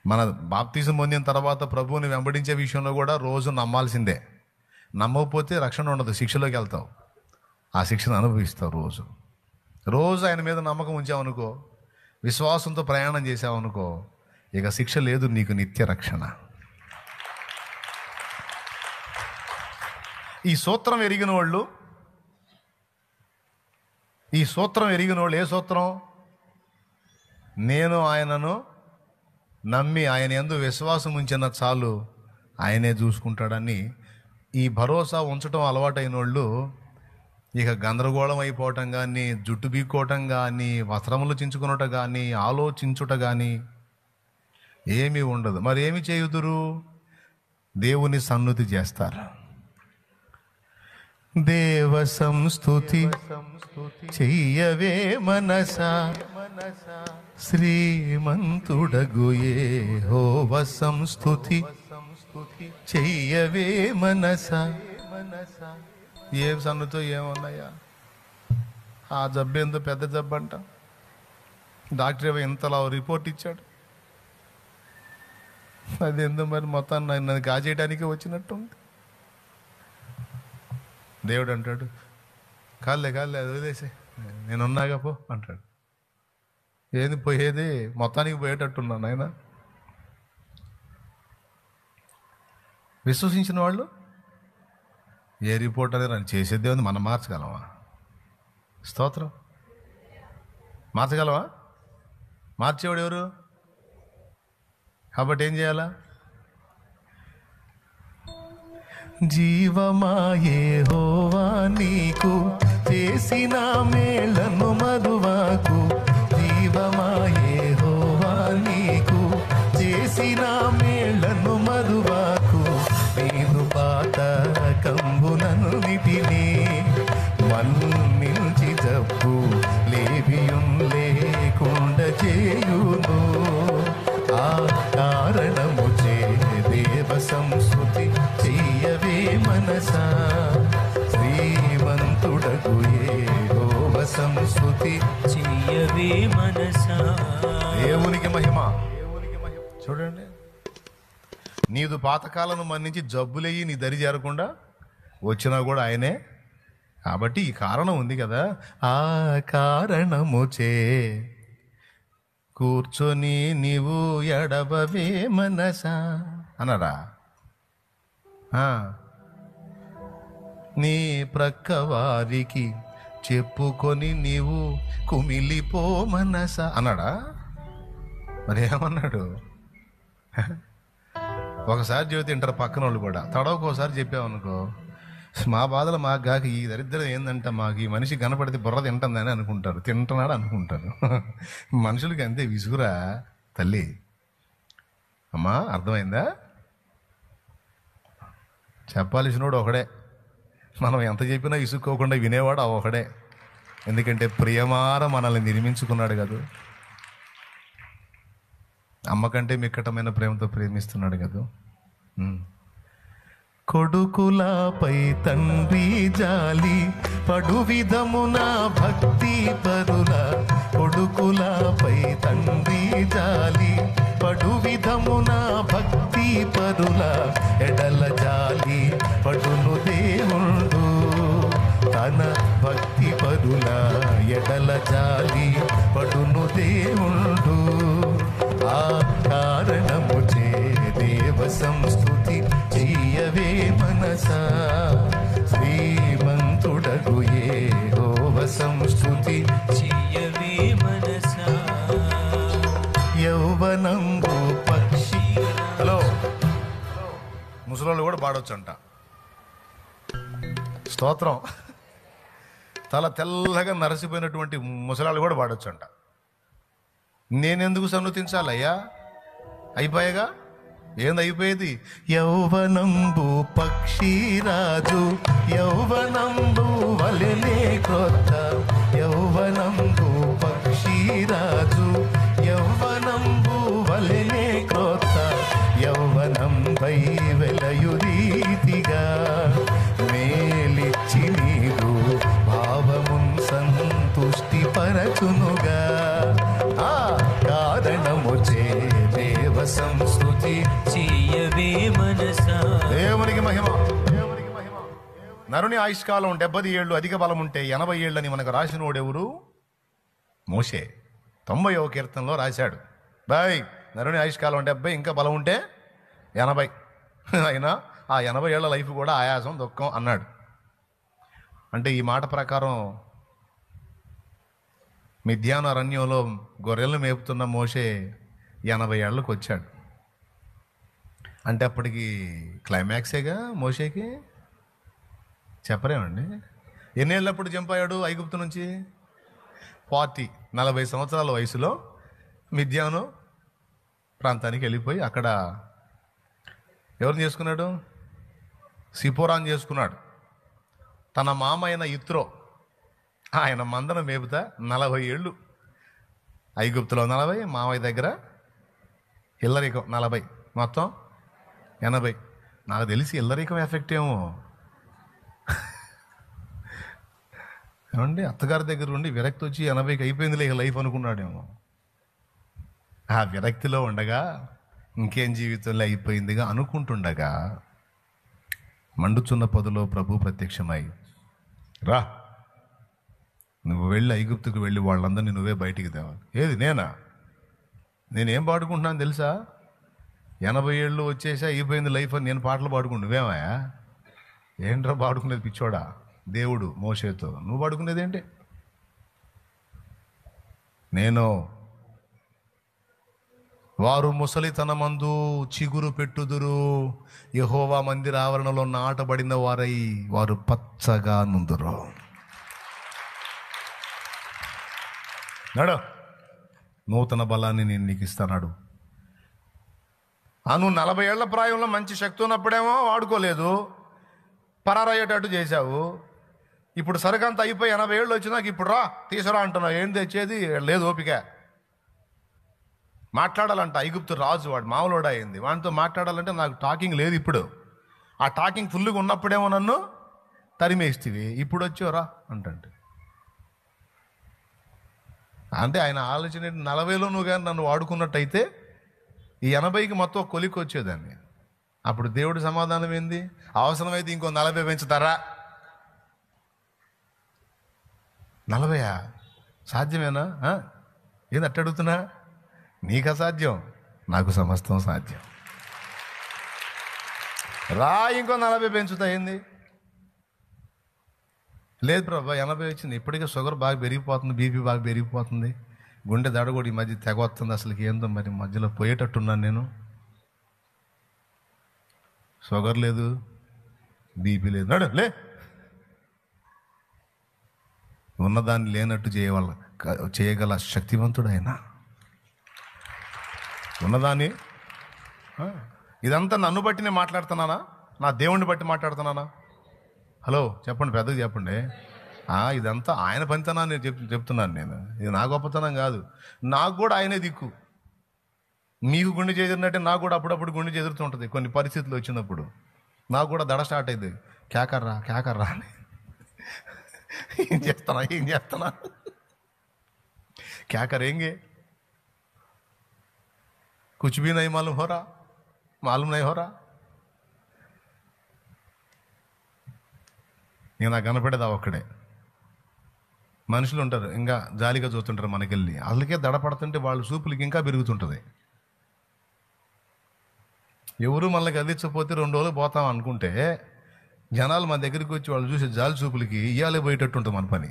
మన బాప్తీసం పొందిన తర్వాత ప్రభువుని వెంబడించే విషయంలో కూడా రోజు నమ్మాల్సిందే నమ్మకపోతే రక్షణ ఉండదు శిక్షలోకి వెళ్తావు ఆ శిక్షను అనుభవిస్తావు రోజు రోజు ఆయన మీద నమ్మకం ఉంచావనుకో విశ్వాసంతో ప్రయాణం చేసావనుకో ఇక శిక్ష లేదు నీకు నిత్య రక్షణ ఈ సూత్రం ఎరిగిన వాళ్ళు ఈ సూత్రం ఎరిగిన వాళ్ళు ఏ సూత్రం నేను ఆయనను నమ్మి ఆయన ఎందు విశ్వాసం ఉంచిన చాలు ఆయనే చూసుకుంటాడని ఈ భరోసా ఉంచడం అలవాటైన వాళ్ళు ఇక గందరగోళం అయిపోవటం కానీ జుట్టు బీక్కోవటం కానీ వస్త్రములు చించుకున్నట కానీ ఆలోచించుట కానీ ఏమీ ఉండదు మరి ఏమి చేయుదురు దేవుని సన్నుతి చేస్తారు దేవ సంస్థుతి చెయ్యవే మనసా శ్రీమంతుడగు హోవ సంస్థుతి చెయ్యవే మనసా ఏ సన్నుతో ఏమున్నాయా ఆ జబ్బు ఎంతో పెద్ద జబ్బు అంట డాక్టర్ ఏమో ఇంతలా రిపోర్ట్ ఇచ్చాడు అదేందో మరి మొత్తం నన్ను కాజేయడానికి వచ్చినట్టుంది దేవుడు అంటాడు కాళ్ళే కాళ్ళే అది వదిలేసే నేను ఉన్నాగా పో అంటాడు ఏది పోయేది మొత్తానికి పోయేటట్టున్నాను ఆయన విశ్వసించిన వాళ్ళు ఏ రిపోర్ట్ అనేది నన్ను చేసేదే ఉంది మనం మార్చగలమా స్తోత్రం మార్చగలవా మార్చేవాడు ఎవరు కాబట్టి ఏం చేయాలా జీవమాయే హోవా నీకు చేసిన మేళను మరువాకు జీవమాయే హోవా నీకు చేసిన మేళను మరువాకు నేను పాత కంబునను నిటిని మన్నించి జబ్బు లేవియుం లేకుండా చేయును ఆ కారణము చే దేవ సంస్కృతి చెయ్యవే మనసా శ్రీమంతుడకు ఏహోవ సంస్కృతి చెయ్యవే మనసా దేవునికి మహిమ చూడండి నీదు పాతకాలను మన్నించి జబ్బులయ్యి నీ దరి చేరకుండా వచ్చినా కూడా ఆయనే కాబట్టి ఈ కారణం ఉంది కదా ఆ కారణము చే కూర్చొని నీవు ఎడబవే మనసా అన్నారా ఆ. నీ ప్రక్క వారికి చెప్పుకొని నీవు కుమిలిపో మనసా అన్నాడా మరి ఏమన్నాడు ఒకసారి చెబితే తింటారు పక్కన వాళ్ళు కూడా తడవకోసారి చెప్పావనుకో మా బాధలు మాకు కాక ఈ దరిద్రం ఏందంటే మాకు ఈ మనిషి కనపడితే బుర్ర తింటుందని అనుకుంటారు తింటున్నాడు అనుకుంటారు మనుషులకి అంతే విసుగురా తల్లి అమ్మా అర్థమైందా చెప్పాల్సినోడు ఒకడే మనం ఎంత చెప్పినా ఇసుక్కోకుండా వినేవాడు ఆ ఒకడే ఎందుకంటే ప్రియమార మనల్ని నిర్మించుకున్నాడు కదా అమ్మ కంటే మిక్కటమైన ప్రేమతో ప్రేమిస్తున్నాడు కదా ఉమ్. కొడుకులపై తండ్రి జాలి పడు విధమున భక్తి పరుల కొడుకులపై తండ్రి జాలి పడు విధమున భక్తి పరుల ఎడల జాలి పడును దేవుడు తన భక్తి పరుల ఎడల జాలి పడును దేవుడు ఆ కారణము చే దేవ సంస్థుతి చెయ్యవే మనసా శ్రీమంతుడగు ఏ హోవ సంస్థుతి చెయ్యవే మనసా యౌవనంబు పక్షి హలో ముసలోళ్ళు కూడా పాడొచ్చు అంట స్తోత్రం తల తెల్లగా నరసిపోయినటువంటి ముసలాళ్ళు కూడా పాడొచ్చు అంట నేనెందుకు సన్నుతించాలయ్యా అయిపోయాగా ఏంది అయిపోయేది యౌవనంబు పక్షిరాజు యౌవనంబు వలెనే క్రొత్త యౌవనంబు పక్షిరాజు యౌవనంబు వలెనే క్రొత్త యౌవనం పై వెలయు రీతిగా మేలిచ్చి నీరు భావమున్ సంతుష్టి పరచునుగా ఆ కారణము చే దేవ సంస్థుతి చెయ్యవే మనసా దేవునికి మహిమ దేవునికి మహిమ నరుని ఆయుష్కాలం డెబ్బది ఏళ్ళు అధిక బలం ఉంటే ఎనభై ఏళ్ళని మనకు రాసినోడెవరు మోషే తొంభైవ కీర్తనలో రాశాడు బాయ్ నరుని ఆయుష్కాలం డెబ్బై ఇంకా బలం ఉంటే ఎనభై అయినా ఆ ఎనభై ఏళ్ళ లైఫ్ కూడా ఆయాసం దుఃఖం అన్నాడు అంటే ఈ మాట ప్రకారం మిథ్యాన అరణ్యంలో గొర్రెలను మేపుతున్న మోషే ఎనభై ఏళ్ళకు వచ్చాడు అంటే అప్పటికి క్లైమాక్సేగా మోషేకి చెప్పరేమండి ఎన్నేళ్ళప్పుడు చంపాడు ఐగుప్తు నుంచి ఫార్టీ నలభై సంవత్సరాల వయసులో మిథ్యాను ప్రాంతానికి వెళ్ళిపోయి అక్కడ ఎవరిని చేసుకున్నాడు సిపోరాన్ చేసుకున్నాడు తన మామ అయిన ఇత్రో ఆయన మందను మేపుతా నలభై ఏళ్ళు ఐగుప్తులో నలభై మామయ్య దగ్గర ఇల్లరికం నలభై మొత్తం ఎనభై నాకు తెలిసి ఇల్లరికం ఎఫెక్ట్ ఏమో ఏమండి అత్తగారి దగ్గర ఉండి విరక్తి వచ్చి ఎనభైకి అయిపోయిందిలే ఇక లైఫ్ అనుకున్నాడేమో ఆ విరక్తిలో ఉండగా ఇంకేం జీవితంలో అయిపోయిందిగా అనుకుంటుండగా మండుచున్న పొదలో ప్రభు ప్రత్యక్షమై రా నువ్వు వెళ్ళి ఐగుప్తుకు వెళ్ళి వాళ్ళందరినీ నువ్వే బయటికి తేవాలి ఏది నేనా నేనేం పాడుకుంటున్నాను తెలుసా ఎనభై ఏళ్ళు వచ్చేసా అయిపోయింది లైఫ్ అని నేను పాటలు పాడుకుంటు నువ్వేమయ్యా ఏంట్రా పాడుకునేది పిచ్చోడా దేవుడు మోసేతో నువ్వు పాడుకునేది ఏంటి నేను వారు ముసలితనమందు చిగురు పెట్టుదురు యహోవా మందిర ఆవరణలో నాటబడిన వారై వారు పచ్చగా నుందురు నడు నూతన బలాన్ని నేను నీకు ఇస్తానాడు ఆ నువ్వు నలభై ఏళ్ల ప్రాయంలో మంచి శక్తి ఉన్నప్పుడేమో వాడుకోలేదు పరారయ్యేటట్టు చేశావు ఇప్పుడు సరికంత అయిపోయి ఎనభై ఏళ్ళు వచ్చినాక ఇప్పుడు రా తీసురా అంటున్నావు ఏం తెచ్చేది లేదు ఓపిక మాట్లాడాలంట ఐగుప్తు రాజు వాడు మామూలుడు అయింది వాడితో మాట్లాడాలంటే నాకు టాకింగ్ లేదు ఇప్పుడు ఆ టాకింగ్ ఫుల్గా ఉన్నప్పుడేమో నన్ను తరిమేస్తివి ఇప్పుడు వచ్చావురా అంటంటే అంటే ఆయన ఆలోచన ఏంటి, నలభైలో నువ్వు కానీ నన్ను వాడుకున్నట్టయితే ఈ ఎనభైకి మొత్తం ఒక కొలికి వచ్చేదాన్ని అప్పుడు దేవుడి సమాధానం ఏంది అవసరమైతే ఇంకో నలభై పెంచుతారా నలభయా సాధ్యమేనా ఆ? ఏంది అట్ట అడుగుతున్నా నీకు అసాధ్యం నాకు సమస్తం సాధ్యం రా ఇంకో నలభై పెంచుతా ఏంది లేదు ప్రభా ఎనభై వచ్చింది ఇప్పటికే షుగర్ బాగా పెరిగిపోతుంది బీపీ బాగా పెరిగిపోతుంది గుండె దడ కూడా ఈ మధ్య తెగ వస్తుంది అసలుకి ఏందో మరి మధ్యలో పోయేటట్టున్నాను నేను షుగర్ లేదు బీపీ లేదు నడు లే ఉన్నదాన్ని లేనట్టు చేయగల చేయగల శక్తివంతుడు ఆయన ఉన్నదాన్ని ఆ, ఇదంతా నన్ను బట్టి నేను మాట్లాడుతున్నానా నా దేవుణ్ణి బట్టి మాట్లాడుతున్నానా హలో చెప్పండి పెద్దగా చెప్పండి ఆ, ఇదంతా ఆయన పనితనా నేను చెప్ చెప్తున్నాను నేను ఇది నా గొప్పతనం కాదు నాకు కూడా ఆయనే దిక్కు మీకు గుండె చెదిరినట్టే నాకు కూడా అప్పుడప్పుడు గుండె చెదురుతుంటుంది కొన్ని పరిస్థితులు వచ్చినప్పుడు నాకు కూడా దడ స్టార్ట్ అయింది కేకర్రా కేకర్రా అని ఏం చేస్తానా ఏం చేస్తానా కేకర్ ఏంగే कुछ भी नहीं मालूम हो रहा मालूम नहीं हो रहा ఇక నాకు కనపడేది ఆ ఒక్కడే మనుషులు ఉంటారు ఇంకా జాలిగా చూస్తుంటారు మనకెళ్ళి అందుకే దడపడుతుంటే వాళ్ళ చూపులకి ఇంకా పెరుగుతుంటుంది ఎవరు మనల్ని కదిలించకపోతే రెండు రోజులు పోతాం అనుకుంటే జనాలు మన దగ్గరికి వచ్చి వాళ్ళు చూసే జాలి చూపులకి ఇయ్యాలే పోయేటట్టు ఉంటుంది మన పని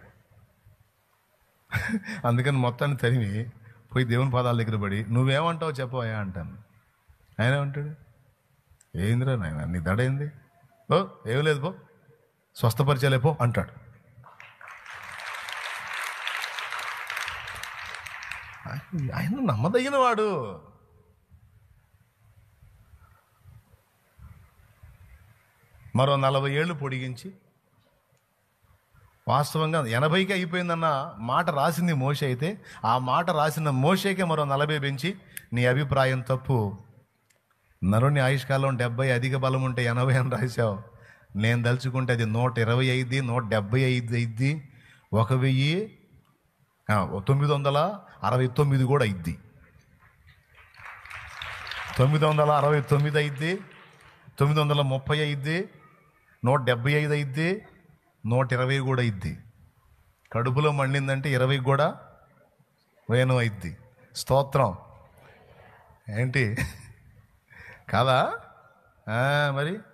అందుకని మొత్తాన్ని తరిమి పోయి దేవుని పాదాల దగ్గర పడి నువ్వేమంటావు చెప్పవా అంటాను ఆయన ఏమంటాడు ఏందిరా నాయన నీ దడ ఏంది ఓ ఏం లేదు పో స్వస్థపరిచలే పో అంటాడు ఆయన- ఆయన నమ్మదగిన వాడు మరో నలభై ఏళ్ళు పొడిగించి వాస్తవంగా ఎనభైకి అయిపోయిందన్న మాట రాసింది మోషే అయితే ఆ మాట రాసిన మోషేకే మరో నలభై పెంచి నీ అభిప్రాయం తప్పు నరుని ఆయుష్కాలం డెబ్బై అధిక బలం ఉంటే ఎనభై అని రాశావు నేను దలుచుకుంటే అది నూట ఇరవై ఐదు నూట డెబ్బై ఐదు అయింది ఒక వెయ్యి ఆ, ఓ తొమ్మిది వందల అరవై తొమ్మిది కూడా అయింది తొమ్మిది వందల అరవై తొమ్మిది అయిద్ది తొమ్మిది వందల ముప్పై అయిద్ది నూట డెబ్బై ఐదు అయిద్ది నూట ఇరవై కూడా అయిద్ది కడుపులో మండిందంటే ఇరవై కూడా వేణు అయిద్ది స్తోత్రం ఏంటి కాదా ఆ, మరి